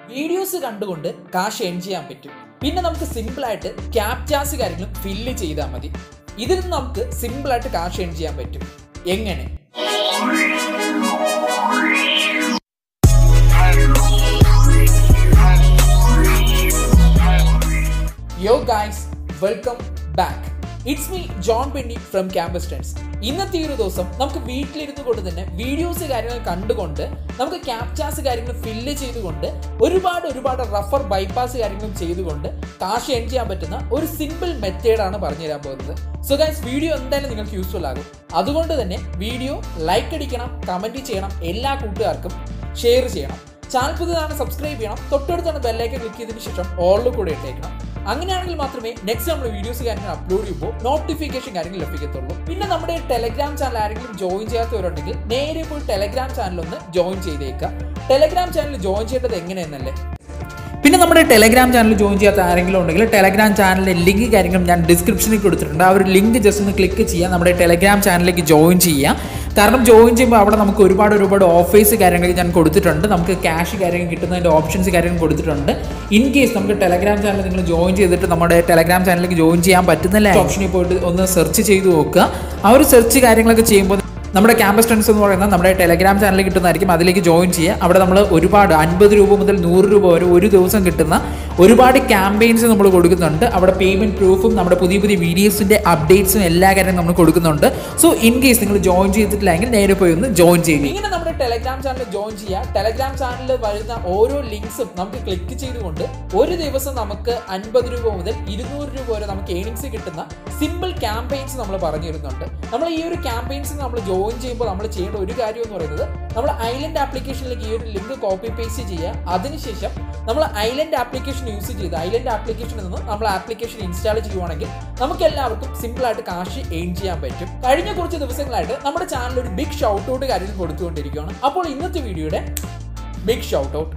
videos കണ്ടുകൊണ്ട് കാശ് earn ചെയ്യാൻ പറ്റും പിന്നെ നമുക്ക് സിമ്പിൾ ആയിട്ട് ക്യാപ്ചാസ് കാര്യങ്ങളും ഫില്ല് ചെയ്താൽ മതി ഇതിൽ നിന്ന് നമുക്ക് സിമ്പിൾ ആയിട്ട് കാശ് ഏൺ ചെയ്യാൻ പറ്റും എങ്ങനെ yo guys welcome back it's me John Penny from campus tens ഇന്നത്തെ ഈ ഒരു ദിവസം നമുക്ക് വീട്ടിലിരുന്നു കൊണ്ട് തന്നെ വീഡിയോസ് കാര്യങ്ങൾ കണ്ടുകൊണ്ട് നമുക്ക് ക്യാപ്ചാസ് കാര്യങ്ങൾ ഫില്ല് ചെയ്തുകൊണ്ട് ഒരുപാട് ഒരുപാട് റഫർ ബൈപ്പാസ് കാര്യങ്ങളും ചെയ്തുകൊണ്ട് കാശ് എൻ ചെയ്യാൻ പറ്റുന്ന ഒരു സിമ്പിൾ മെത്തേഡാണ് പറഞ്ഞു തരാൻ പോകുന്നത് സോ ഗൈസ് വീഡിയോ എന്തായാലും നിങ്ങൾക്ക് യൂസ്ഫുൾ ആകും അതുകൊണ്ട് തന്നെ വീഡിയോ ലൈക്ക് അടിക്കണം കമൻറ്റ് ചെയ്യണം എല്ലാ കൂട്ടുകാർക്കും ഷെയർ ചെയ്യണം ചാനൽ പുതിയതാണ് സബ്സ്ക്രൈബ് ചെയ്യണം തൊട്ടടുത്താണ് ബെല്ലൈക്കൻ ക്ലിക്ക് ചെയ്തതിന് ശേഷം ഓളിൽ കൂടെ ഇട്ടേക്കണം അങ്ങനെയാണെങ്കിൽ മാത്രമേ നെക്സ്റ്റ് നമ്മൾ വീഡിയോസ് കാര്യങ്ങൾ അപ്ലോഡ് ചെയ്യുമ്പോൾ നോട്ടിഫിക്കേഷൻ കാര്യങ്ങൾ ലഭിക്കത്തുള്ളൂ പിന്നെ നമ്മുടെ ടെലഗ്രാം ചാനൽ ആരെങ്കിലും ജോയിൻ ചെയ്യാത്തവരുണ്ടെങ്കിൽ നേരെ പോയി ടെലഗ്രാം ചാനൽ ഒന്ന് ജോയിൻ ചെയ്തേക്കുക ടെലഗ്രാം ചാനൽ ജോയിൻ ചെയ്യേണ്ടത് എങ്ങനെയെന്നല്ലേ പിന്നെ നമ്മുടെ ടെലഗ്രാം ചാനൽ ജോയിൻ ചെയ്യാത്ത ആരെങ്കിലും ഉണ്ടെങ്കിൽ ടെലഗ്രാം ചാനലിലെ ലിങ്ക് കാര്യങ്ങളും ഞാൻ ഡിസ്ക്രിപ്ഷനിൽ കൊടുത്തിട്ടുണ്ട് ആ ഒരു ലിങ്ക് ജസ്റ്റ് ഒന്ന് ക്ലിക്ക് ചെയ്യുക നമ്മുടെ ടെലഗ്രാം ചാനലിലേക്ക് ജോയിൻ ചെയ്യുക കാരണം ജോയിൻ ചെയ്യുമ്പോൾ അവിടെ നമുക്ക് ഒരുപാട് ഒരുപാട് ഓഫേഴ്സ് കാര്യങ്ങൾ ഞാൻ കൊടുത്തിട്ടുണ്ട് നമുക്ക് ക്യാഷ് കാര്യങ്ങൾ കിട്ടുന്നതിൻ്റെ ഓപ്ഷൻസ് കാര്യങ്ങൾ കൊടുത്തിട്ടുണ്ട് ഇൻ കേസ് നമുക്ക് ടെലഗ്രാം ചാനൽ നിങ്ങൾ ജോയിൻ ചെയ്തിട്ട് നമ്മുടെ ടെലഗ്രാം ചാനലിലേക്ക് ജോയിൻ ചെയ്യാൻ പറ്റുന്നില്ല ഓപ്ഷനിൽ പോയിട്ട് ഒന്ന് സെർച്ച് ചെയ്ത് നോക്കുക ആ ഒരു സെർച്ച് കാര്യങ്ങളൊക്കെ ചെയ്യുമ്പോൾ നമ്മുടെ ക്യാമ്പസ് ഫ്രണ്ട്സ് എന്ന് പറയുന്നത് നമ്മുടെ ടെലഗ്രാം ചാനലിൽ കിട്ടുന്നതായിരിക്കും അതിലേക്ക് ജോയിൻ ചെയ്യുക അവിടെ നമ്മൾ ഒരുപാട് അൻപത് രൂപ മുതൽ നൂറ് രൂപ വരെ ഒരു ദിവസം കിട്ടുന്ന ഒരുപാട് ക്യാമ്പയിൻസ് നമ്മൾ കൊടുക്കുന്നുണ്ട് അവിടെ പേയ്മെൻറ്റ് പ്രൂഫും നമ്മുടെ പുതിയ പുതിയ വീഡിയോസിൻ്റെ അപ്ഡേറ്റ്സും എല്ലാ കാര്യവും നമ്മൾ കൊടുക്കുന്നുണ്ട് സോ ഇൻ കേസ് നിങ്ങൾ ജോയിൻ ചെയ്തിട്ടില്ലെങ്കിൽ നേരെ പോയി ഒന്ന് ജോയിൻ ചെയ്യുക ഇങ്ങനെ നമ്മുടെ ടെലഗ്രാം ചാനൽ ജോയിൻ ചെയ്യുക ടെലഗ്രാം ചാനലിൽ വരുന്ന ഓരോ ലിങ്ക്സും നമുക്ക് ക്ലിക്ക് ചെയ്തുകൊണ്ട് ഒരു ദിവസം നമുക്ക് അൻപത് രൂപ മുതൽ ഇരുന്നൂറ് രൂപ വരെ നമുക്ക് ഏണിങ്സ് കിട്ടുന്ന സിമ്പിൾ ക്യാമ്പയിൻസ് നമ്മൾ പറഞ്ഞു തരുന്നുണ്ട് നമ്മൾ ഈ ഒരു ക്യാമ്പയിൻസ് നമ്മൾ ജോയിൻ ചെയ്യുമ്പോൾ നമ്മൾ ചെയ്യേണ്ട ഒരു കാര്യം എന്ന് പറയുന്നത് നമ്മൾ ഐലൻഡ് ആപ്ലിക്കേഷനിലേക്ക് ഈ ഒരു ലിങ്ക് കോപ്പി പേസ്റ്റ് ചെയ്യുക അതിനുശേഷം നമ്മൾ ഐലൻഡ് ആപ്ലിക്കേഷൻ യൂസ് ചെയ്ത് ഐലൻഡ് ആപ്ലിക്കേഷനിൽ നിന്ന് നമ്മൾ ആപ്ലിക്കേഷൻ ഇൻസ്റ്റാൾ ചെയ്യുവാണെങ്കിൽ നമുക്ക് എല്ലാവർക്കും സിമ്പിൾ ആയിട്ട് കാശ് എയിൻ ചെയ്യാൻ പറ്റും കഴിഞ്ഞ കുറച്ച് ദിവസങ്ങളായിട്ട് നമ്മുടെ ചാനൽ ഒരു ബിഗ് ഷൗട്ട് ഔട്ട് കാര്യം കൊടുത്തുകൊണ്ടിരിക്കുകയാണ് അപ്പോൾ ഇന്നത്തെ വീഡിയോയുടെ ബിഗ് ഷൗട്ട് ഔട്ട്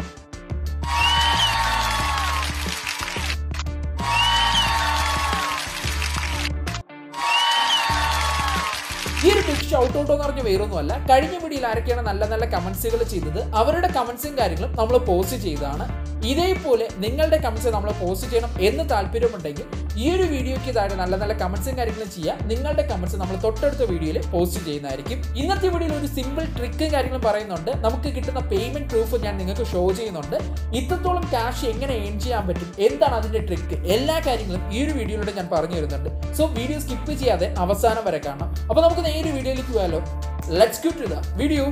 ഈ ഒരു ബിഗ് ഷൗട്ട് ഔട്ട് എന്ന് പറഞ്ഞ വേറൊന്നുമല്ല കഴിഞ്ഞ വീഡിയോയിൽ ആരൊക്കെയാണ് നല്ല നല്ല കമന്റ്സുകൾ ചെയ്തത് അവരുടെ കമന്റ്സും കാര്യങ്ങളും നമ്മൾ പോസ്റ്റ് ചെയ്തതാണ് ഇതേപോലെ നിങ്ങളുടെ കമന്റ്സ് നമ്മൾ പോസ്റ്റ് ചെയ്യണം എന്ന് താല്പര്യമുണ്ടെങ്കിൽ ഈ ഒരു വീഡിയോയ്ക്ക് താഴെ നല്ല നല്ല കമന്റ്സും കാര്യങ്ങളും ചെയ്യാം നിങ്ങളുടെ കമന്റ്സ് നമ്മൾ തൊട്ടടുത്ത വീഡിയോയിൽ പോസ്റ്റ് ചെയ്യുന്നതായിരിക്കും ഇന്നത്തെ വീഡിയോയിൽ ഒരു സിമ്പിൾ ട്രിക്കും കാര്യങ്ങളും പറയുന്നുണ്ട് നമുക്ക് കിട്ടുന്ന പേയ്മെന്റ് പ്രൂഫ് ഞാൻ നിങ്ങൾക്ക് ഷോ ചെയ്യുന്നുണ്ട് ഇത്രത്തോളം ക്യാഷ് എങ്ങനെ ഏൺ ചെയ്യാൻ പറ്റും എന്താണ് അതിന്റെ ട്രിക്ക് എല്ലാ കാര്യങ്ങളും ഈ ഒരു വീഡിയോയിലൂടെ ഞാൻ പറഞ്ഞു തരുന്നുണ്ട് സോ വീഡിയോ സ്കിപ്പ് ചെയ്യാതെ അവസാനം വരെ കാണാം അപ്പോൾ നമുക്ക് നേരെ വീഡിയോയിലേക്ക് പോയാലോ let's go to the video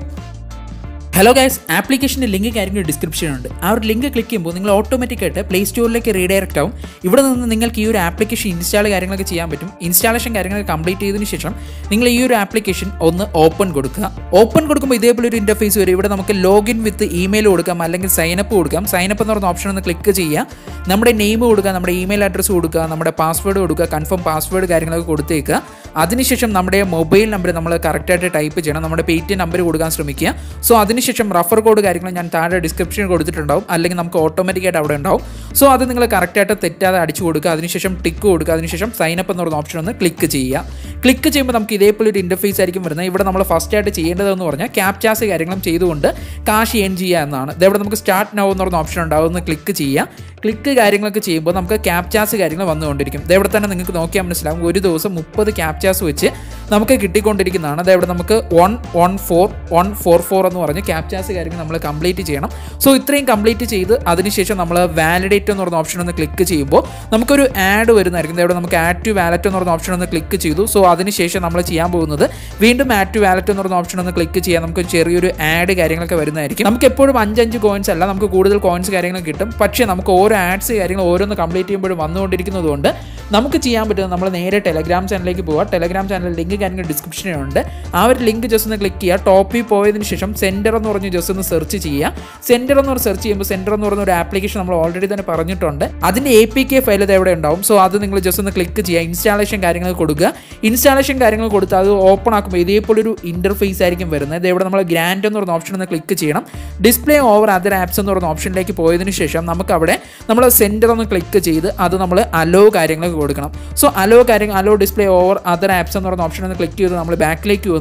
hello guys ആപ്ലിക്കേഷൻ്റെ ലിങ്ക് കാര്യങ്ങൾ ഡിസ്ക്രിപ്ഷൻ ഉണ്ട് ആ ഒരു ലിങ്ക് ക്ലിക്ക് ചെയ്യുമ്പോൾ നിങ്ങൾ ഓട്ടോമാറ്റിക്കായിട്ട് പ്ലേ സ്റ്റോറിലേക്ക് റീഡയറക്റ്റ് ആവും ഇവിടെ നിന്ന് നിങ്ങൾക്ക് ഈ ഒരു ആപ്ലിക്കേഷൻ ഇൻസ്റ്റാൾ കാര്യങ്ങളൊക്കെ ചെയ്യാൻ പറ്റും ഇൻസ്റ്റാളേഷൻ കാര്യങ്ങളൊക്കെ കംപ്ലീറ്റ് ചെയ്തതിന് ശേഷം നിങ്ങൾ ഈ ഒരു ആപ്ലിക്കേഷൻ ഒന്ന് ഓപ്പൺ കൊടുക്കുക ഓപ്പൺ കൊടുക്കുമ്പോൾ ഇതേപോലെ ഒരു ഇൻ്റർഫേസ് വരും ഇവിടെ നമുക്ക് ലോഗിൻ വിത്ത് ഇമെയിൽ കൊടുക്കാം അല്ലെങ്കിൽ സൈനപ്പ് കൊടുക്കാം സൈനപ്പ് എന്ന് പറയുന്ന ഓപ്ഷൻ ഒന്ന് ക്ലിക്ക് ചെയ്യുക നമ്മുടെ നെയിം കൊടുക്കുക നമ്മുടെ ഇമെയിൽ അഡ്രസ്സ് കൊടുക്കുക നമ്മുടെ പാസ്വേഡ് കൊടുക്കുക കൺഫേം പാസ്വേഡ് കാര്യങ്ങളൊക്കെ കൊടുത്തേക്കുക അതിനുശേഷം നമ്മുടെ മൊബൈൽ നമ്പർ നമ്മൾ കറക്റ്റായിട്ട് ടൈപ്പ് ചെയ്യണം നമ്മുടെ പേ ടി നമ്പർ കൊടുക്കാൻ ശ്രമിക്കുക സോ അതിനുശേഷം റഫർ കോഡ് കാര്യങ്ങൾ ഞാൻ താഴെ ഡിസ്ക്രിപ്ഷനിൽ കൊടുത്തിട്ടുണ്ടാവും അല്ലെങ്കിൽ നമുക്ക് ഓട്ടോമാറ്റിക്കായിട്ട് അവിടെ ഉണ്ടാവും സോ അത് നിങ്ങൾ കറക്റ്റായിട്ട് തെറ്റാതെ അടിച്ചു കൊടുക്കുക അതിനുശേഷം ടിക്ക് കൊടുക്കുക അതിനുശേഷം സൈനപ്പ് എന്ന് പറയുന്ന ഓപ്ഷൻ ഒന്ന് ക്ലിക്ക് ചെയ്യുക ക്ലിക്ക് ചെയ്യുമ്പോൾ നമുക്ക് ഇതേപോലെ ഒരു ഇൻ്റർഫേസ് ആയിരിക്കും വരുന്നത് ഇവിടെ നമ്മൾ ഫസ്റ്റ് ആയിട്ട് ചെയ്യേണ്ടതെന്ന് പറഞ്ഞാൽ ക്യാപ്ചാസ് കാര്യങ്ങളും ചെയ്തുകൊണ്ട് കാശ് ഏൺ ചെയ്യുക എന്നാണ് ഇതേവിടെ നമുക്ക് സ്റ്റാർട്ട് നൗ എന്ന് പറയുന്ന ഓപ്ഷൻ ഉണ്ടാവും ഒന്ന് ക്ലിക്ക് ചെയ്യുക ക്ലിക്ക് കാര്യങ്ങളൊക്കെ ചെയ്യുമ്പോൾ നമുക്ക് ക്യാപ്ചാസ് കാര്യങ്ങൾ വന്നുകൊണ്ടിരിക്കും ഇതേവിടെ തന്നെ നിങ്ങൾക്ക് നോക്കിയാൽ മനസ്സിലാവും ഒരു ദിവസം മുപ്പത് ക്യാപ്ചാസ് വെച്ച് നമുക്ക് കിട്ടിക്കൊണ്ടിരിക്കുന്നതാണ് അതായത് നമുക്ക് one one four one four four എന്ന് പറഞ്ഞ് ക്യാപ്ചാസ് കാര്യങ്ങൾ നമ്മൾ കംപ്ലീറ്റ് ചെയ്യണം സോ ഇത്രയും കംപ്ലീറ്റ് ചെയ്ത് അതിനുശേഷം നമ്മൾ വാലിഡേറ്റ് എന്ന് പറഞ്ഞ ഓപ്ഷൻ ഒന്ന് ക്ലിക്ക് ചെയ്യുമ്പോൾ നമുക്കൊരു ആഡ് വരുന്നതായിരിക്കും ഇതേവിടെ നമുക്ക് ആഡ് ടു വാലറ്റ് എന്ന് പറഞ്ഞ ഓപ്ഷൻ ഒന്ന് ക്ലിക്ക് ചെയ്തു സോ അതിനുശേഷം നമ്മൾ ചെയ്യാൻ പോകുന്നത് വീണ്ടും ആഡ് ടു വാലറ്റ് എന്ന് പറഞ്ഞ ഓപ്ഷൻ ഒന്ന് ക്ലിക്ക് ചെയ്യാൻ നമുക്ക് ചെറിയൊരു ആഡ് കാര്യങ്ങളൊക്കെ വരുന്നതായിരിക്കും നമുക്ക് എപ്പോഴും അഞ്ചഞ്ച് കോയിൻസ് അല്ല നമുക്ക് കൂടുതൽ കോയിൻസ് കാര്യങ്ങൾ കിട്ടും പക്ഷേ നമുക്ക് ഓരോ ആഡ്സ് കാര്യങ്ങൾ ഓരോന്ന് കംപ്ലീറ്റ് ചെയ്യുമ്പോഴും വന്നുകൊണ്ടിരിക്കുന്നത് കൊണ്ട് നമുക്ക് ചെയ്യാൻ പറ്റുന്നത് നമ്മൾ നേരെ ടെലഗ്രാം ചാനലിലേക്ക് പോവുക ടെലഗ്രാം ചാനൽ ലിങ്ക് കാര്യങ്ങൾ ഡിസ്ക്രിപ്ഷനിലുണ്ട് ആ ഒരു ലിങ്ക് ജസ്റ്റ് ഒന്ന് ക്ലിക്ക് ചെയ്യുക ടോപ്പിൽ പോയതിന് ശേഷം സെൻറ്റർ എന്ന് പറഞ്ഞ് ജസ്റ്റ് ഒന്ന് സെർച്ച് ചെയ്യുക സെൻറ്റർ എന്ന് പറഞ്ഞ് സെർച്ച് ചെയ്യുമ്പോൾ സെൻറ്റർ എന്ന് പറയുന്ന ഒരു ആപ്ലിക്കേഷൻ നമ്മൾ ഓൾറെഡി തന്നെ പറഞ്ഞിട്ടുണ്ട് അതിൻ്റെ എ പി കെ ഫയൽ ഇത് എവിടെ ഉണ്ടാവും സോ അത് നിങ്ങൾ ജസ്റ്റ് ഒന്ന് ക്ലിക്ക് ചെയ്യുക ഇൻസ്റ്റാളേഷൻ കാര്യങ്ങൾ കൊടുക്കുക ഇൻസ്റ്റാളേഷൻ കാര്യങ്ങൾ കൊടുത്ത് അത് ഓപ്പൺ ആക്കുമ്പോൾ ഇതേപോലെ ഒരു ഇൻ്റർഫേസ് ആയിരിക്കും വരുന്നത് ഇവിടെ നമ്മൾ ഗ്രാൻഡ് എന്ന് പറയുന്ന ഓപ്ഷൻ ഒന്ന് ക്ലിക്ക് ചെയ്യണം ഡിസ്പ്ലേ ഓവർ അതർ ആപ്സ് എന്ന് പറയുന്ന ഓപ്ഷനിലേക്ക് പോയതിന് ശേഷം നമുക്ക് അവിടെ നമ്മൾ സെൻറ്റർ ഒന്ന് ക്ലിക്ക് ചെയ്ത് അത് നമ്മൾ അലോ കാര്യങ്ങളൊക്കെ കൊടുക്കണം സോ അലോ കാര്യങ്ങൾ allow display over other apps എന്ന് പറയുന്ന ഓപ്ഷൻ ഒന്ന് ക്ലിക്ക് ചെയ്ത് നമ്മൾ ബാക്കിലേക്ക് വന്നു സോ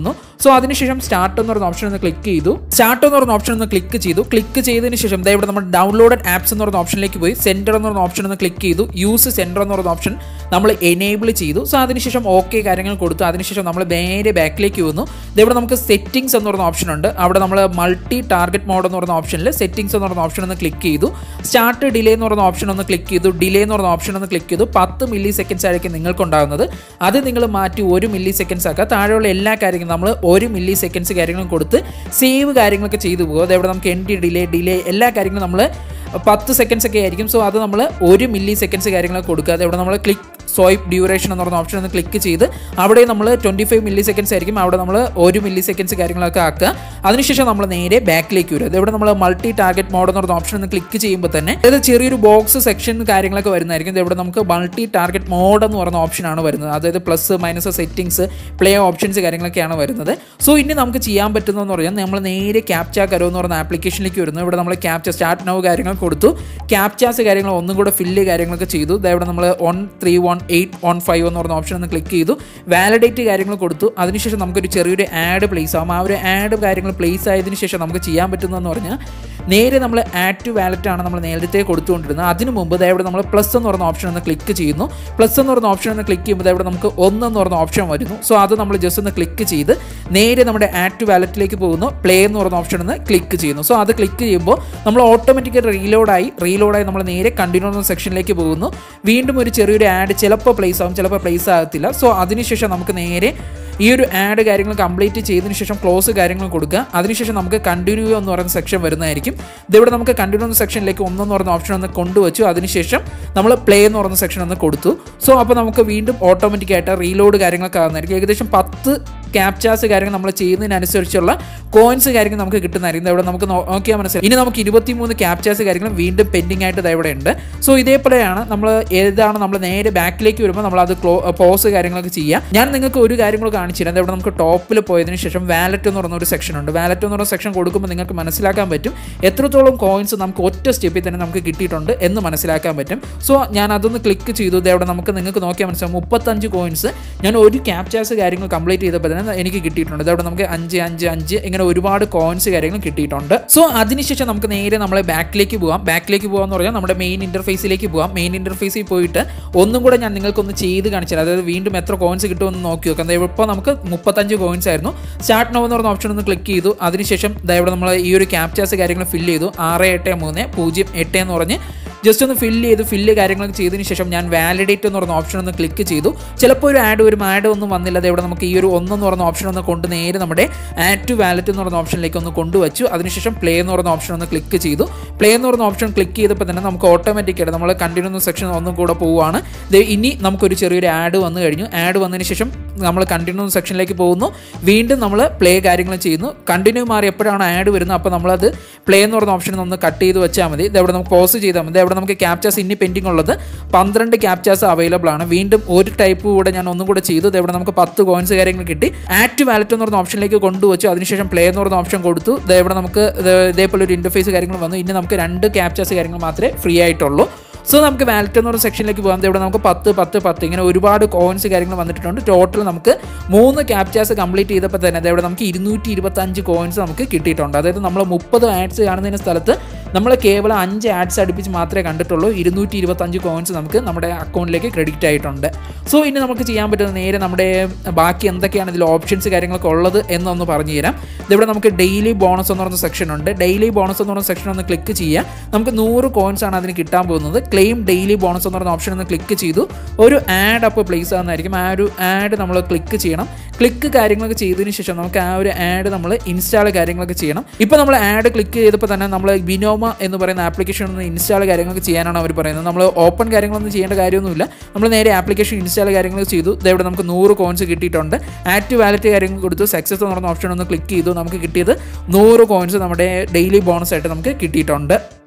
സോ അതിനുശേഷം സ്റ്റാർട്ട് എന്ന് പറയുന്ന ഓപ്ഷൻ ഒന്ന് ക്ലിക്ക് ചെയ്തു സ്റ്റാർട്ട് എന്ന് പറയുന്ന ഓപ്ഷൻ ഒന്ന് ക്ലിക്ക് ചെയ്തു ക്ലിക്ക് ചെയ്തതിന് ശേഷം ദാ ഇവിടെ നമ്മൾ ഡൗൺലോഡ് ആപ്സ് എന്ന് പറയുന്ന ഓപ്ഷനിലേക്ക് പോയി സെൻറ്റർ എന്ന് പറയുന്ന ഓപ്ഷൻ ഒന്ന് ക്ലിക്ക് ചെയ്തു യൂസ് സെൻറ്റർ എന്ന് പറയുന്ന ഓപ്ഷൻ നമ്മൾ എനേബിൾ ചെയ്തു സോ അതിനുശേഷം ഓക്കെ കാര്യങ്ങൾ കൊടുത്തു അതിനുശേഷം നമ്മൾ നേരെ ബാക്കിലേക്ക് വന്നു ഇവിടെ നമുക്ക് സെറ്റിംഗ്സ് എന്ന് പറയുന്ന ഓപ്ഷൻ ഉണ്ട് അവിടെ നമ്മൾ മൾട്ടി ടാർഗറ്റ് മോഡ് എന്ന് പറയുന്ന ഓപ്ഷനിൽ സെറ്റിംഗ്സ് എന്ന് പറയുന്ന ഓപ്ഷൻ ഒന്ന് ക്ലിക്ക് ചെയ്തു സ്റ്റാർട്ട് ഡിലേ എന്ന് പറയുന്ന ഓപ്ഷൻ ഒന്ന് ക്ലിക്ക് ചെയ്തു ഡിലേ എന്ന് പറയുന്ന ഓപ്ഷൻ ഒന്ന് ക്ലിക്ക് ചെയ്തു പത്ത് മില്ലി സെക്കൻഡ്സ് ആയിരിക്കും നിങ്ങൾക്ക് ഉണ്ടാകുന്നത് അത് നിങ്ങൾ മാറ്റി ഒരു മില്ലി സെക്കൻഡ്സ് ആക്കുക താഴെയുള്ള എല്ലാ കാര്യങ്ങളും നമ്മൾ ഒരു മില്ലി സെക്കൻഡ്സ് കാര്യങ്ങളും കൊടുത്ത് സേവ് കാര്യങ്ങളൊക്കെ ചെയ്തു പോകും അതേവിടെ നമുക്ക് എൻ ഡിലേ ഡിലേ എല്ലാ കാര്യങ്ങളും നമ്മൾ പത്ത് സെക്കൻഡ്സ് ഒക്കെ ആയിരിക്കും സോ അത് നമ്മൾ ഒരു മില്ലി സെക്കൻഡ്സ് കാര്യങ്ങളൊക്കെ കൊടുക്കുക അതേവിടെ നമ്മൾ ക്ലിക്ക് സ്വൈപ്പ് ഡ്യൂറേഷൻ എന്ന് പറഞ്ഞ ഓപ്ഷൻ ഒന്ന് ക്ലിക്ക് ചെയ്ത് അവിടെ നമ്മൾ ട്വൻറ്റി ഫൈവ് മില്ലി സെക്കൻഡ്സ് ആയിരിക്കും അവിടെ നമ്മൾ ഒരു മില്ലി സെക്കൻഡ്സ് കാര്യങ്ങളൊക്കെ ആക്കുക അതിനുശേഷം നമ്മൾ നേരെ ബാക്കിലേക്ക് വരും ഇവിടെ നമ്മൾ മൾട്ടി ടാർഗറ്റ് മോഡ് എന്ന് പറഞ്ഞ ഓപ്ഷൻ ഒന്ന് ക്ലിക്ക് ചെയ്യുമ്പോൾ തന്നെ അതായത് ചെറിയൊരു ബോക്സ് സെക്ഷൻ കാര്യങ്ങളൊക്കെ വരുന്നതായിരിക്കും ഇവിടെ നമുക്ക് മൾട്ടി ടാർഗറ്റ് മോഡ് എന്ന് പറയുന്ന ഓപ്ഷനാണ് വരുന്നത് അതായത് plus minus settings play options കാര്യങ്ങളൊക്കെയാണ് വരുന്നത് സോ ഇനി നമുക്ക് ചെയ്യാൻ പറ്റുന്നതെന്ന് പറഞ്ഞാൽ നമ്മൾ നേരെ ക്യാപ്ച കരോ എന്ന് പറയുന്ന ആപ്ലിക്കേഷനിലേക്ക് വരുന്നു ഇവിടെ നമ്മൾ ക്യാപ്ച സ്റ്റാർട്ട് നൗ കാര്യങ്ങൾ കൊടുത്തു ക്യാപ്ചാസ് കാര്യങ്ങൾ ഒന്നും കൂടെ ഫില്ല് കാര്യങ്ങളൊക്കെ ചെയ്തു ഇവിടെ നമ്മൾ one three one eight one five എന്ന് പറയുന്ന ഓപ്ഷൻ ഒന്ന് ക്ലിക്ക് ചെയ്തു വാലിഡേറ്റ് കാര്യങ്ങൾ കൊടുത്തു അതിനുശേഷം നമുക്കൊരു ചെറിയൊരു ആഡ് പ്ലേസ് ആവും ആ ഒരു ആഡ് കാര്യങ്ങൾ പ്ലേസ് ആയതിനു ശേഷം നമുക്ക് ചെയ്യാൻ പറ്റുന്നതെന്ന് പറഞ്ഞാൽ നേരെ നമ്മൾ ആഡ് ടു വാലറ്റ് ആണ് നമ്മൾ നേരത്തെ കൊടുത്തുകൊണ്ടിരുന്നത് അതിന് മുമ്പ് ഇവിടെ നമ്മൾ പ്ലസ് എന്ന് പറയുന്ന ഓപ്ഷൻ ഒന്ന് ക്ലിക്ക് ചെയ്യുന്നു പ്ലസ് എന്ന് പറയുന്ന ഓപ്ഷൻ ഒന്ന് ക്ലിക്ക് ചെയ്യുമ്പോൾ ഇവിടെ നമുക്ക് ഒന്ന് എന്ന് പറയുന്ന ഓപ്ഷൻ വരുന്നു സോ അത് നമ്മൾ ജസ്റ്റ് ഒന്ന് ക്ലിക്ക് ചെയ്ത് നേരെ നമ്മുടെ ആഡ് ടു വാലറ്റിലേക്ക് പോകുന്നു പ്ലേ എന്ന് പറയുന്ന ഓപ്ഷൻ ഒന്ന് ക്ലിക്ക് ചെയ്യുന്നു സോ അത് ക്ലിക്ക് ചെയ്യുമ്പോൾ നമ്മൾ ഓട്ടോമാറ്റിക്കലി റീലോഡായി റീലോഡായി നമ്മൾ നേരെ കണ്ടിന്യൂ എന്ന സെക്ഷനിലേക്ക് പോകുന്നു വീണ്ടും ഒരു ചെറിയൊരു ആഡ് ചിലപ്പോൾ പ്ലേസ് ആവും ചിലപ്പോൾ പ്ലേസ് ആകത്തില്ല സോ അതിനുശേഷം നമുക്ക് നേരെ ഈ ഒരു ആഡ് കാര്യങ്ങൾ കംപ്ലീറ്റ് ചെയ്തതിന് ശേഷം ക്ലോസ് കാര്യങ്ങൾ കൊടുക്കുക അതിനുശേഷം നമുക്ക് കണ്ടിന്യൂ എന്ന് പറയുന്ന സെക്ഷൻ വരുന്നതായിരിക്കും ഇതിവിടെ നമുക്ക് കണ്ടിന്യൂ എന്ന സെക്ഷനിലേക്ക് ഒന്നെന്ന് പറയുന്ന ഓപ്ഷൻ ഒന്ന് കൊണ്ടുവച്ചു അതിനുശേഷം നമ്മൾ പ്ലേ എന്ന് പറയുന്ന സെക്ഷൻ ഒന്ന് കൊടുത്തു സോ അപ്പോൾ നമുക്ക് വീണ്ടും ഓട്ടോമാറ്റിക്കായിട്ട് റീലോഡ് കാര്യങ്ങളൊക്കെ ആകുന്നതായിരിക്കും ഏകദേശം പത്ത് ക്യാപ്ചാസ് കാര്യങ്ങൾ നമ്മൾ ചെയ്യുന്നതിനനുസരിച്ചുള്ള കോയിൻസ് കാര്യങ്ങൾ നമുക്ക് കിട്ടുന്നതായിരിക്കും ഇവിടെ നമുക്ക് നോ- നോക്കിയാൽ മനസ്സിലായി ഇനി നമുക്ക് ഇരുപത്തിമൂന്ന് ക്യാപ്ചാസ് കാര്യങ്ങൾ വീണ്ടും പെൻഡിങ് ആയിട്ട് ദാ ഇവിടെ ഉണ്ട് സോ ഇതേപോലെയാണ് നമ്മൾ ഏതാണ് നമ്മൾ നേരെ ബാക്കിലേക്ക് വരുമ്പോൾ നമ്മൾ അത് ക്ലോ പോസ് കാര്യങ്ങളൊക്കെ ചെയ്യുക ഞാൻ നിങ്ങൾക്ക് ഒരു കാര്യം കൂടെ കാണിച്ചു തരാം ഇവിടെ നമുക്ക് ടോപ്പിൽ പോയതിന് ശേഷം വാലറ്റ് എന്ന് പറയുന്ന ഒരു സെക്ഷൻ ഉണ്ട് വാലറ്റ് എന്ന് പറയുന്ന സെക്ഷൻ കൊടുക്കുമ്പോൾ നിങ്ങൾക്ക് മനസ്സിലാക്കാൻ പറ്റും എത്രത്തോളം കോയിൻസ് നമുക്ക് ഒറ്റ സ്റ്റെപ്പിൽ തന്നെ നമുക്ക് കിട്ടിയിട്ടുണ്ട് എന്ന് മനസ്സിലാക്കാൻ പറ്റും സോ ഞാൻ അതൊന്ന് ക്ലിക്ക് ചെയ്തു ദേ അവിടെ നമുക്ക് നിങ്ങൾക്ക് നോക്കിയാൽ മനസ്സിലാവും മുപ്പത്തഞ്ച് കോയിൻസ് ഞാൻ ഒരു ക്യാപ്ചാസ് കാര്യങ്ങൾ കംപ്ലീറ്റ് ചെയ്തപ്പോൾ തന്നെ എനിക്ക് കിട്ടിയിട്ടുണ്ട് ഇതവിടെ നമുക്ക് അഞ്ച് അഞ്ച് അഞ്ച് ഇങ്ങനെ ഒരുപാട് കോയിൻസ് കാര്യങ്ങൾ കിട്ടിയിട്ടുണ്ട് സോ അതിനുശേഷം നമുക്ക് നേരെ നമ്മളെ ബാക്കിലേക്ക് പോകാം ബാക്കിലേക്ക് പോകാന്ന് പറഞ്ഞാൽ നമ്മുടെ മെയിൻ ഇന്റർഫേസിലേക്ക് പോകാം മെയിൻ ഇന്റർഫേസിൽ പോയിട്ട് ഒന്നും കൂടെ ഞാൻ നിങ്ങൾക്കൊന്ന് ചെയ്ത് കാണിച്ചാൽ അതായത് വീണ്ടും എത്ര കോയിൻസ് കിട്ടുമെന്ന് നോക്കി നോക്കാം ദേ ഇപ്പോൾ നമുക്ക് മുപ്പത്തഞ്ച് കോയിൻസ് ആയിരുന്നു സ്റ്റാർട്ട് നോ എന്ന് പറഞ്ഞ ഓപ്ഷൻ ഒന്ന് ക്ലിക്ക് ചെയ്തു അതിനുശേഷം ദാ ഇവിടെ നമ്മൾ ഈ ഒരു ക്യാപ്ചാസ് കാര്യങ്ങൾ ഫില്ല് ചെയ്തു ആറ് എട്ട് മൂന്ന് പൂജ്യം എട്ട് എന്ന് പറഞ്ഞ് ജസ്റ്റ് ഒന്ന് ഫില്ല് ചെയ്ത് ഫില്ല് കാര്യങ്ങളൊക്കെ ചെയ്തതിന് ശേഷം ഞാൻ വാലിഡേറ്റ് എന്ന് പറയുന്ന ഓപ്ഷൻ ഒന്ന് ക്ലിക്ക് ചെയ്തു ചിലപ്പോൾ ഒരു ആഡ് വരും ആഡ് ഒന്നും വന്നില്ല ഇവിടെ നമുക്ക് ഈ ഒരു ഒന്നെന്ന് പറയുന്ന ഓപ്ഷൻ ഒന്ന് കൊണ്ട് നേരെ നമ്മുടെ ആഡ് ടു വാലറ്റ് എന്ന് പറയുന്ന ഓപ്ഷനിലേക്ക് ഒന്ന് കൊണ്ടുവച്ചു അതിനുശേഷം പ്ലേ എന്ന് പറയുന്ന ഓപ്ഷൻ ഒന്ന് ക്ലിക്ക് ചെയ്തു പ്ലേ എന്ന് പറയുന്ന ഓപ്ഷൻ ക്ലിക്ക് ചെയ്തപ്പോൾ തന്നെ നമുക്ക് ഓട്ടോമാറ്റിക്കായിട്ട് നമ്മൾ കണ്ടിന്യൂ സെക്ഷൻ ഒന്നും കൂടെ പോവുകയാണ് ദേ ഇനി നമുക്കൊരു ചെറിയൊരു ആഡ് വന്നു കഴിഞ്ഞു ആഡ് വന്നതിന് ശേഷം നമ്മൾ കണ്ടിന്യൂ സെക്ഷനിലേക്ക് പോകുന്നു വീണ്ടും നമ്മൾ പ്ലേ കാര്യങ്ങൾ ചെയ്യുന്നു കണ്ടിന്യൂ മാറി എപ്പോഴാണ് ആഡ് വരുന്നത് അപ്പോൾ നമ്മളത് പ്ലേ എന്ന് പറയുന്ന ഓപ്ഷൻ ഒന്ന് കട്ട് ചെയ്ത് വെച്ചാൽ മതി ഇതെവിടെ നമുക്ക് പോസ് ചെയ്താൽ മതി അവിടെ നമുക്ക് ക്യാപ്ചാസ് ഇനി പെൻഡിങ് ഉള്ളത് പന്ത്രണ്ട് ക്യാപ്ചാസ് അവൈലബിൾ ആണ് വീണ്ടും ഒരു ടൈപ്പ് കൂടെ ഞാൻ ഒന്നും കൂടെ ചെയ്തു ഇതെവിടെ നമുക്ക് പത്ത് കോയിൻസ് കാര്യങ്ങൾ കിട്ടി ആക്ട് വാലറ്റ് എന്ന് പറയുന്ന ഓപ്ഷനിലേക്ക് കൊണ്ടുവച്ചു അതിനുശേഷം പ്ലേ എന്ന് പറയുന്ന ഓപ്ഷൻ കൊടുത്തു ഇതെവിടെ നമുക്ക് ഇത് ഇതേപോലെ ഒരു ഇന്റർഫേസ് കാര്യങ്ങൾ വന്നു ഇനി നമുക്ക് രണ്ട് ക്യാപ്ചാസ് കാര്യങ്ങൾ മാത്രമേ ഫ്രീ ആയിട്ടുള്ളൂ സോ നമുക്ക് വാലറ്റ് എന്ന് പറയുന്ന സെക്ഷനിലേക്ക് പോകാം ഇവിടെ നമുക്ക് പത്ത് പത്ത് പത്ത് ഇങ്ങനെ ഒരുപാട് കോയിൻസ് കാര്യങ്ങൾ വന്നിട്ടുണ്ട് ടോട്ടൽ നമുക്ക് മൂന്ന് ക്യാപ്ചാസ് കംപ്ലീറ്റ് ചെയ്തപ്പോൾ തന്നെ അതേവിടെ നമുക്ക് ഇരുന്നൂറ്റി ഇരുപത്തഞ്ച് കോയിൻസ് നമുക്ക് കിട്ടിയിട്ടുണ്ട് അതായത് നമ്മൾ മുപ്പത് ആഡ്സ് കാണുന്നതിന് സ്ഥലത്ത് നമ്മൾ കേവലം അഞ്ച് ആഡ്സ് അടുപ്പിച്ച് മാത്രമേ കണ്ടിട്ടുള്ളൂ ഇരുന്നൂറ്റി ഇരുപത്തഞ്ച് കോയിൻസ് നമുക്ക് നമ്മുടെ അക്കൗണ്ടിലേക്ക് ക്രെഡിറ്റ് ആയിട്ടുണ്ട് സോ ഇനി നമുക്ക് ചെയ്യാൻ പറ്റുന്ന നേരെ നമ്മുടെ ബാക്കി എന്തൊക്കെയാണ് ഇതിൽ ഓപ്ഷൻസ് കാര്യങ്ങളൊക്കെ ഉള്ളത് എന്നൊന്ന് പറഞ്ഞു തരാം ഇതിവിടെ നമുക്ക് ഡെയിലി ബോണസ് എന്ന് പറയുന്ന സെക്ഷൻ ഉണ്ട് ഡെയിലി ബോണസ് എന്ന് പറയുന്ന സെക്ഷൻ ഒന്ന് ക്ലിക്ക് ചെയ്യുക നമുക്ക് നൂറ് കോയിൻസ് ആണ് അതിന് കിട്ടാൻ പോകുന്നത് ക്ലെയിം ഡെയിലി ബോണസ് എന്ന് പറയുന്ന ഓപ്ഷൻ ഒന്ന് ക്ലിക്ക് ചെയ്തു ഒരു ആഡ് അപ്പോൾ പ്ലേസ് ആകുന്നതായിരിക്കും ആ ഒരു ആഡ് നമ്മൾ ക്ലിക്ക് ചെയ്യണം ക്ലിക്ക് കാര്യങ്ങളൊക്കെ ചെയ്തതിന് ശേഷം നമുക്ക് ആ ഒരു ആഡ് നമ്മൾ ഇൻസ്റ്റാൾ കാര്യങ്ങളൊക്കെ ചെയ്യണം ഇപ്പോൾ നമ്മൾ ആഡ് ക്ലിക്ക് ചെയ്തപ്പോൾ തന്നെ നമ്മൾ ബിനോമ എന്ന് പറയുന്ന ആപ്ലിക്കേഷൻ ഒന്ന് ഇൻസ്റ്റാൾ കാര്യങ്ങളൊക്കെ ചെയ്യാനാണ് അവർ പറയുന്നത് നമ്മൾ ഓപ്പൺ കാര്യങ്ങളൊന്നും ചെയ്യേണ്ട കാര്യമൊന്നുമില്ല നമ്മൾ നേരെ ആപ്ലിക്കേഷൻ ഇൻസ്റ്റാൾ കാര്യങ്ങൾ ചെയ്തു ഇതേവിടെ നമുക്ക് നൂറ് കോയിൻസ് കിട്ടിയിട്ടുണ്ട് ആക്റ്റീവ് വാലറ്റ് കാര്യങ്ങൾ കൊടുത്തു സക്സസ് എന്ന് പറയുന്ന ഓപ്ഷൻ ഒന്ന് ക്ലിക്ക് ചെയ്തു നമുക്ക് കിട്ടിയത് നൂറ് കോയിൻസ് നമ്മുടെ ഡെയിലി ബോണസ് ആയിട്ട് നമുക്ക് കിട്ടിയിട്ടുണ്ട്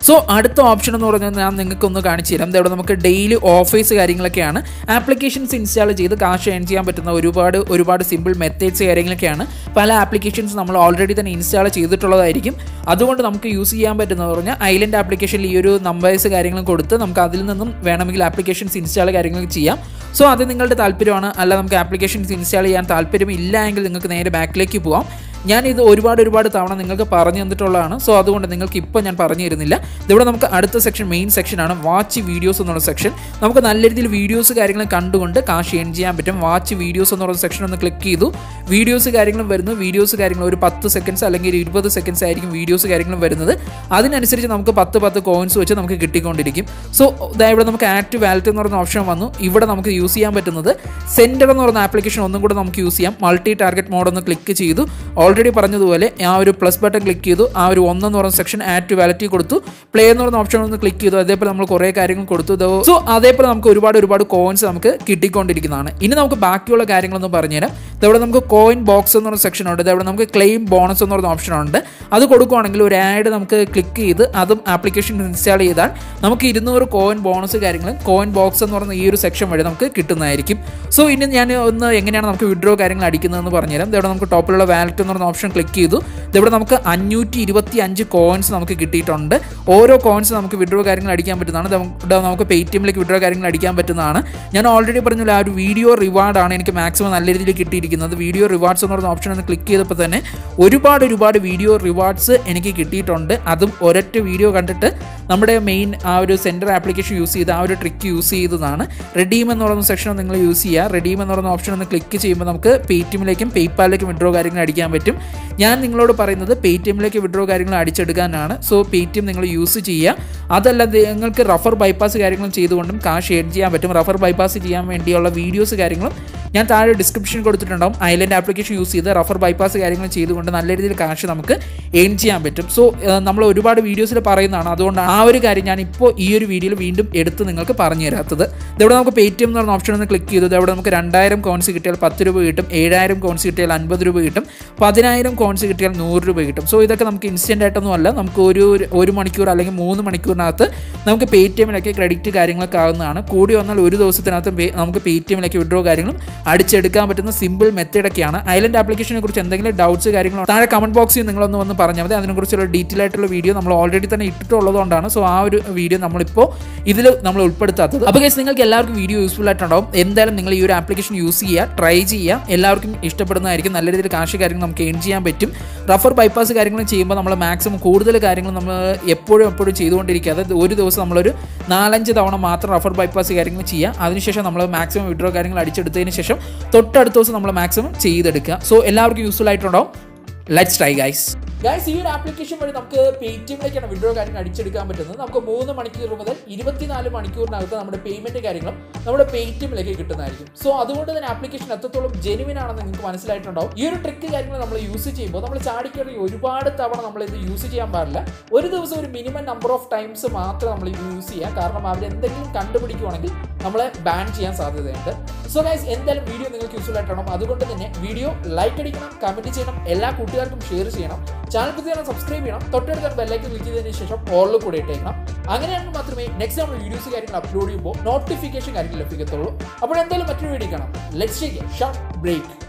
സോ അടുത്ത ഓപ്ഷൻ എന്ന് പറഞ്ഞാൽ ഞാൻ നിങ്ങൾക്ക് ഒന്ന് കാണിച്ചു തരാം ഇവിടെ നമുക്ക് ഡെയിലി ഓഫേഴ്സ് കാര്യങ്ങളൊക്കെയാണ് ആപ്ലിക്കേഷൻസ് ഇൻസ്റ്റാൾ ചെയ്ത് കാശ് ഏൺ ചെയ്യാൻ പറ്റുന്ന ഒരുപാട് ഒരുപാട് സിമ്പിൾ മെത്തേഡ്സ് കാര്യങ്ങളൊക്കെയാണ് പല ആപ്ലിക്കേഷൻസ് നമ്മൾ ഓൾറെഡി തന്നെ ഇൻസ്റ്റാൾ ചെയ്തിട്ടുള്ളതായിരിക്കും അതുകൊണ്ട് നമുക്ക് യൂസ് ചെയ്യാൻ പറ്റുന്നത് പറഞ്ഞാൽ ഐലൻഡ് ആപ്ലിക്കേഷനിൽ ഈ ഒരു നമ്പേഴ്സ് കാര്യങ്ങളും കൊടുത്ത് നമുക്ക് അതിൽ നിന്നും വേണമെങ്കിൽ ആപ്ലിക്കേഷൻസ് ഇൻസ്റ്റാൾ കാര്യങ്ങളൊക്കെ ചെയ്യാം സോ അത് നിങ്ങളുടെ താല്പര്യമാണ് അല്ല നമുക്ക് ആപ്ലിക്കേഷൻസ് ഇൻസ്റ്റാൾ ചെയ്യാൻ താല്പര്യമില്ല എങ്കിൽ നിങ്ങൾക്ക് നേരെ ബാക്കിലേക്ക് പോവാം ഞാൻ ഇത് ഒരുപാട് ഒരുപാട് തവണ നിങ്ങൾക്ക് പറഞ്ഞു തന്നിട്ടുള്ളതാണ് സോ അതുകൊണ്ട് നിങ്ങൾക്ക് ഇപ്പോൾ ഞാൻ പറഞ്ഞു തരുന്നില്ല ഇതിവിടെ നമുക്ക് അടുത്ത സെക്ഷൻ മെയിൻ സെക്ഷനാണ് വാച്ച് വീഡിയോസ് എന്നുള്ള സെക്ഷൻ നമുക്ക് നല്ല രീതിയിൽ വീഡിയോസ് കാര്യങ്ങളും കണ്ടുകൊണ്ട് കാശ് ഏൺ ചെയ്യാൻ പറ്റും വാച്ച് വീഡിയോസ് എന്ന് പറയുന്ന സെക്ഷൻ ഒന്ന് ക്ലിക്ക് ചെയ്തു വീഡിയോസ് കാര്യങ്ങളും വരുന്നു വീഡിയോസ് കാര്യങ്ങൾ ഒരു പത്ത് സെക്കൻഡ്സ് അല്ലെങ്കിൽ ഒരു ഇരുപത് സെക്കൻഡ്സ് ആയിരിക്കും വീഡിയോസ് കാര്യങ്ങളും വരുന്നത് അതിനനുസരിച്ച് നമുക്ക് പത്ത് പത്ത് കോയിൻസ് വെച്ച് നമുക്ക് കിട്ടിക്കൊണ്ടിരിക്കും സോ ഇവിടെ നമുക്ക് ആക്ട് വാലറ്റ് എന്ന് പറയുന്ന ഓപ്ഷൻ വന്നു ഇവിടെ നമുക്ക് യൂസ് ചെയ്യാൻ പറ്റുന്നത് സെൻറ്റർ എന്ന് പറയുന്ന ആപ്ലിക്കേഷൻ ഒന്നും കൂടെ നമുക്ക് യൂസ് ചെയ്യാം മൾട്ടി ടാർഗറ്റ് മോഡ് ഒന്ന് ക്ലിക്ക് ചെയ്തു ഓൾറെഡി പറഞ്ഞതുപോലെ ആ ഒരു പ്ലസ് ബട്ടൺ ക്ലിക്ക് ചെയ്തു ആ ഒരു ഒന്നെന്ന് പറയുന്ന സെക്ഷൻ ആഡ് ടു വാലറ്റി കൊടുത്തു പ്ലേ എന്ന് പറയുന്ന ഓപ്ഷൻ ഒന്ന് ക്ലിക്ക് ചെയ്തു അതേപോലെ നമ്മൾ കുറേ കാര്യങ്ങൾ കൊടുത്തു സോ അതേപോലെ നമുക്ക് ഒരുപാട് ഒരുപാട് കോയിൻസ് നമുക്ക് കിട്ടിക്കൊണ്ടിരിക്കുന്നതാണ് ഇനി നമുക്ക് ബാക്കിയുള്ള കാര്യങ്ങളൊന്ന് പറഞ്ഞുതരാം ഇതവിടെ നമുക്ക് കോയിൻ ബോക്സ് എന്ന് പറയുന്ന സെക്ഷൻ ഉണ്ട് ഇതവിടെ നമുക്ക് ക്ലെയിം ബോണസ് എന്ന് പറയുന്ന ഓപ്ഷൻ ഉണ്ട് അത് കൊടുക്കുകയാണെങ്കിൽ ഒരു ആഡ് നമുക്ക് ക്ലിക്ക് ചെയ്ത് അതും ആപ്ലിക്കേഷൻ ഇൻസ്റ്റാൾ ചെയ്താൽ നമുക്ക് ഇരുന്നൂറ് കോയിൻ ബോണസ് കാര്യങ്ങളും കോയിൻ ബോക്സ് എന്ന് പറയുന്ന ഈ ഒരു സെക്ഷൻ വഴി നമുക്ക് കിട്ടുന്നതായിരിക്കും സോ ഇനി ഞാൻ ഒന്ന് എങ്ങനെയാണ് നമുക്ക് വിഡ്രോ കാര്യങ്ങൾ അടിക്കുന്നതെന്ന് പറഞ്ഞുതരാം ഇതവിടെ നമുക്ക് ടോപ്പിലുള്ള വാലറ്റ് എന്ന് പറയുന്ന ഓപ്ഷൻ ക്ലിക്ക് ചെയ്തു ഇതിവിടെ നമുക്ക് അഞ്ഞൂറ്റി ഇരുപത്തി അഞ്ച് കോയിൻസ് നമുക്ക് കിട്ടിയിട്ടുണ്ട് ഓരോ കോയിൻസ് നമുക്ക് വിഡ്രോ കാര്യങ്ങൾ അടിക്കാൻ പറ്റുന്നതാണ് ഇവിടെ നമുക്ക് പേ ടി എമ്മിലേക്ക് വിഡ്രോ കാര്യങ്ങൾ അടിക്കാൻ പറ്റുന്നതാണ് ഞാൻ ഓൾറെഡി പറഞ്ഞില്ല ആ ഒരു വീഡിയോ റിവാർഡാണ് എനിക്ക് മാക്സിമം നല്ല രീതിയിൽ കിട്ടിയിരിക്കുന്നത് വീഡിയോ റിവാർഡ്സ് എന്ന് പറയുന്ന ഓപ്ഷൻ ഒന്ന് ക്ലിക്ക് ചെയ്തപ്പോൾ തന്നെ ഒരുപാട് ഒരുപാട് വീഡിയോ റിവാർഡ്സ് എനിക്ക് കിട്ടിയിട്ടുണ്ട് അതും ഒരൊറ്റ വീഡിയോ കണ്ടിട്ട് നമ്മുടെ മെയിൻ ആ ഒരു സെൻറ്റർ ആപ്ലിക്കേഷൻ യൂസ് ചെയ്ത് ആ ഒരു ട്രിക്ക് യൂസ് ചെയ്തതാണ് റെഡീം എന്ന് പറയുന്ന സെക്ഷൻ നിങ്ങൾ യൂസ് ചെയ്യുക റെഡീം എന്ന് പറയുന്ന ഓപ്ഷൻ ഒന്ന് ക്ലിക്ക് ചെയ്യുമ്പോൾ നമുക്ക് പേ ടി എമ്മിലേക്കും പേയ്പാലിലേക്കും വിഡ്രോ കാര്യങ്ങൾ അടിക്കാൻ പറ്റും ഞാൻ നിങ്ങളോട് പറയുന്നത് പേ ടി എമ്മിലേക്ക് വിഡ്രോ കാര്യങ്ങൾ അടിച്ചെടുക്കാനാണ് സോ പേ ടി എം നിങ്ങൾ യൂസ് ചെയ്യുക അതല്ല നിങ്ങൾക്ക് റഫർ ബൈപ്പാസ് കാര്യങ്ങളും ചെയ്തുകൊണ്ടും കാശ് ഏഡ് ചെയ്യാൻ പറ്റും റഫർ ബൈപ്പാസ് ചെയ്യാൻ വേണ്ടിയുള്ള വീഡിയോസ് കാര്യങ്ങളും ഞാൻ താഴെ ഡിസ്ക്രിപ്ഷൻ കൊടുത്തിട്ടുണ്ടാവും ഐലൻഡ് ആപ്ലിക്കേഷൻ യൂസ് ചെയ്ത് റഫർ ബൈപ്പാസ് കാര്യങ്ങൾ ചെയ്തുകൊണ്ട് നല്ല രീതിയിൽ കാശ് നമുക്ക് ഏൺ ചെയ്യാൻ പറ്റും സോ നമ്മൾ ഒരുപാട് വീഡിയോസിൽ പറയുന്നതാണ് അതുകൊണ്ട് ആ ഒരു കാര്യം ഞാൻ ഇപ്പോൾ ഈ ഒരു വീഡിയോയിൽ വീണ്ടും എടുത്ത് നിങ്ങൾക്ക് പറഞ്ഞു തരാത്തത് ഇതവിടെ നമുക്ക് പേ ടി എം എന്ന് പറഞ്ഞ ഓപ്ഷൻ ഒന്ന് ക്ലിക്ക് ചെയ്തു ഇതവിടെ നമുക്ക് രണ്ടായിരം കോൺസ് കിട്ടിയാൽ പത്ത് രൂപ കിട്ടും ഏഴായിരം കോൺസ് കിട്ടിയാൽ അൻപത് രൂപ കിട്ടും പതിനായിരം കോൺസ് കിട്ടിയാൽ നൂറ് രൂപ കിട്ടും സോ ഇതൊക്കെ നമുക്ക് ഇൻസ്റ്റൻ്റ് ആയിട്ടൊന്നും അല്ല നമുക്ക് ഒരു ഒരു മണിക്കൂർ അല്ലെങ്കിൽ മൂന്ന് മണിക്കൂറിനകത്ത് നമുക്ക് പേ ടി എമ്മിലൊക്കെ ക്രെഡിറ്റ് കാര്യങ്ങളൊക്കെ ആകുന്നതാണ് കൂടി വന്നാൽ ഒരു ദിവസത്തിനകത്ത് നമുക്ക് പേ ടി എമ്മിലേക്ക് വിഡ്രോ കാര്യങ്ങളും അടിച്ചെടുക്കാൻ പറ്റുന്ന സിമ്പിൾ മെത്തേഡൊക്കെയാണ് ഐലൻഡ് ആപ്ലിക്കേഷനെ കുറിച്ച് എന്തെങ്കിലും ഡൗട്ട്സ് കാര്യങ്ങളോ താഴെ കമൻറ്റ് ബോക്സിൽ നിങ്ങളൊന്ന് വന്ന് പറഞ്ഞാൽ മതി അതിനെക്കുറിച്ചുള്ള ഡീറ്റെയിൽ ആയിട്ടുള്ള വീഡിയോ നമ്മൾ ഓൾറെഡി തന്നെ ഇട്ടിട്ടുള്ളതുകൊണ്ടാണ് സോ ആ ഒരു വീഡിയോ നമ്മളിപ്പോൾ ഇതിൽ നമ്മൾ ഉൾപ്പെടുത്താത്തത് അപ്പോൾ കേസ് നിങ്ങൾക്ക് എല്ലാവർക്കും വീഡിയോ യൂസ്ഫുൾ ആയിട്ടുണ്ടാവും എന്തായാലും നിങ്ങൾ ഈ ഒരു ആപ്ലിക്കേഷൻ യൂസ് ചെയ്യുക ട്രൈ ചെയ്യുക എല്ലാവർക്കും ഇഷ്ടപ്പെടുന്നതായിരിക്കും നല്ല രീതിയിൽ കാശ് കാര്യങ്ങൾ നമുക്ക് ഏൺ ചെയ്യാൻ പറ്റും റഫർ ബൈപ്പാസ് കാര്യങ്ങളും ചെയ്യുമ്പോൾ നമ്മൾ മാക്സിമം കൂടുതൽ കാര്യങ്ങൾ നമ്മൾ എപ്പോഴും എപ്പോഴും ചെയ്തുകൊണ്ടിരിക്കാതെ ഒരു ദിവസം നമ്മളൊരു നാലഞ്ച് തവണ മാത്രം റഫർ ബൈപ്പാസ് കാര്യങ്ങൾ ചെയ്യുക അതിനുശേഷം നമ്മൾ മാക്സിമം വിഡ്രോ കാര്യങ്ങൾ അടിച്ചെടുത്തതിന് ശേഷം തൊട്ടടുത്ത ദിവസം നമ്മൾ മാക്സിമം ചെയ്തെടുക്കുക സോ എല്ലാവർക്കും യൂസ്ഫുൾ ആയിട്ടുണ്ടാവും ലെറ്റ്സ് ട്രൈ ഗൈസ് ഗൈസ് ഈ ഒരു ആപ്ലിക്കേഷൻ വഴി നമുക്ക് പേ ടി എമ്മിലേക്കാണ് വിഡ്രോ കാര്യങ്ങൾ അടിച്ചെടുക്കാൻ പറ്റുന്നത് നമുക്ക് മൂന്ന് മണിക്കൂർ മുതൽ ഇരുപത്തിനാല് മണിക്കൂറിനകത്ത് നമ്മുടെ പേയ്മെന്റ് കാര്യങ്ങളും നമ്മുടെ പേ ടി എമ്മിലേക്ക് കിട്ടുന്നതായിരിക്കും സോ അതുകൊണ്ട് തന്നെ ആപ്ലിക്കേഷൻ എത്രത്തോളം ജെനുവിൻ ആണെന്ന് നിങ്ങൾക്ക് മനസ്സിലായിട്ടുണ്ടാവും ഈ ഒരു ട്രിക്ക് കാര്യങ്ങൾ നമ്മൾ യൂസ് ചെയ്യുമ്പോൾ നമ്മൾ ചാടിക്കറി ഒരുപാട് തവണ നമ്മൾ ഇത് യൂസ് ചെയ്യാൻ പാടില്ല ഒരു ദിവസം ഒരു മിനിമം നമ്പർ ഓഫ് ടൈംസ് മാത്രം നമ്മൾ ഇത് യൂസ് ചെയ്യുക കാരണം അവർ എന്തെങ്കിലും കണ്ടുപിടിക്കുവാണെങ്കിൽ നമ്മളെ ബാൻ ചെയ്യാൻ സാധ്യതയുണ്ട് സോ ഗൈസ് എന്തായാലും വീഡിയോ നിങ്ങൾക്ക് യൂസ്ഫുൾ ആയിട്ടാണ് അതുകൊണ്ട് തന്നെ വീഡിയോ ലൈക്ക് അടിക്കണം കമന്റ് ചെയ്യണം എല്ലാ കൂട്ടുകാർക്കും ഷെയർ ചെയ്യണം ചാനൽ പുതിയ സബ്സ്ക്രൈബ് ചെയ്യണം തൊട്ടടുത്ത ബെല്ലൈക്ക് ക്ലിക്ക് ചെയ്തതിന് ശേഷം ഓളിൽ കൂടെ ഇട്ടേക്കണം അങ്ങനെയാണെങ്കിൽ മാത്രമേ നെക്സ്റ്റ് നമ്മൾ വീഡിയോസ് കാര്യങ്ങൾ അപ്ലോഡ് ചെയ്യുമ്പോൾ നോട്ടിഫിക്കേഷൻ കാര്യങ്ങൾ ലഭിക്കത്തുള്ളൂ അപ്പോൾ എന്തായാലും മറ്റൊരു വീഡിയോ കാണാം ലെറ്റ്സ് ടേക്ക് ഷോർട്ട് ബ്രേക്ക്